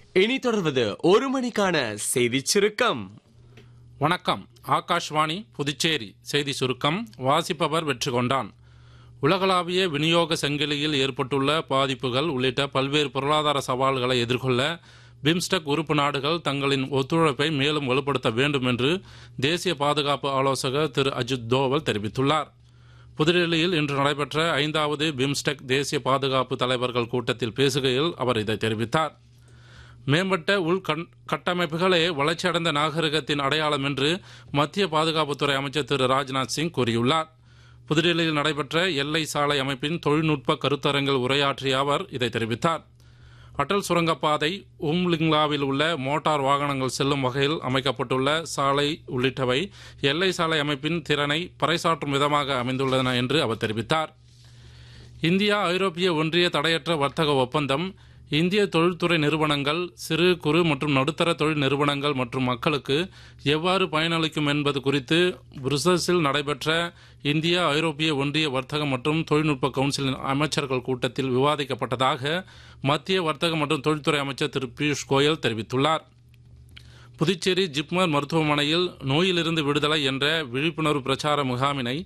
இனி தொடர்வது ஒரு மணிக்கான செய்திச் சுருக்கம் வணக்கம் ஆகாஷ்வாணி புதுச்சேரி செய்தி சுருக்கம் வாசிப்பவர் வெற்றி கொண்டான் உலகளாவிய விநியோக சங்கிலியில் ஏற்பட்டுள்ள பாதிப்புகள் உள்ளிட்ட பல்வேறு பொருளாதார சவால்களை எதிர்கொள்ள பிம்ஸ்டெக் உறுப்பு நாடுகள் தங்களின் ஒத்துழைப்பை மேலும் வலுப்படுத்த வேண்டும் என்று தேசிய பாதுகாப்பு ஆலோசகர் திரு அஜித் தோவல் தெரிவித்துள்ளார் புதுடெல்லியில் இன்று நடைபெற்ற ஐந்தாவது பிம்ஸ்டெக் தேசிய பாதுகாப்பு தலைவர்கள் கூட்டத்தில் பேசுகையில் அவர் இதை தெரிவித்தார் மேம்பட்ட உள் கட்டமைப்புகளே வளர்ச்சியடைந்த நாகரிகத்தின் அடையாளம் என்று மத்திய பாதுகாப்புத்துறை அமைச்சர் திரு ராஜ்நாத் சிங் கூறியுள்ளார் புதுடெல்லியில் நடைபெற்ற எல்லை சாலை அமைப்பின் தொழில்நுட்ப கருத்தரங்கில் உரையாற்றிய அவர் இதை தெரிவித்தார் அடல் சுரங்கப்பாதை உம்லிங்லாவில் உள்ள மோட்டார் வாகனங்கள் செல்லும் வகையில் அமைக்கப்பட்டுள்ள சாலை உள்ளிட்டவை எல்லை சாலை அமைப்பின் திறனை பறைசாற்றும் விதமாக அமைந்துள்ளன என்று அவர் தெரிவித்தார் இந்தியா ஐரோப்பிய ஒன்றிய தடையற்ற வர்த்தக ஒப்பந்தம் இந்திய தொழில்துறை நிறுவனங்கள் சிறு குறு மற்றும் நடுத்தர தொழில் நிறுவனங்கள் மற்றும் மக்களுக்கு எவ்வாறு பயனளிக்கும் என்பது குறித்து புருசல்ஸில் நடைபெற்ற இந்தியா ஐரோப்பிய ஒன்றிய வர்த்தக மற்றும் தொழில்நுட்ப கவுன்சிலின் அமைச்சர்கள் கூட்டத்தில் விவாதிக்கப்பட்டதாக மத்திய வர்த்தக மற்றும் தொழில்துறை அமைச்சர் திரு பியூஷ் கோயல் தெரிவித்துள்ளார் புதுச்சேரி ஜிப்மர் மருத்துவமனையில் நோயிலிருந்து விடுதலை என்ற விழிப்புணர்வு பிரச்சார முகாமினை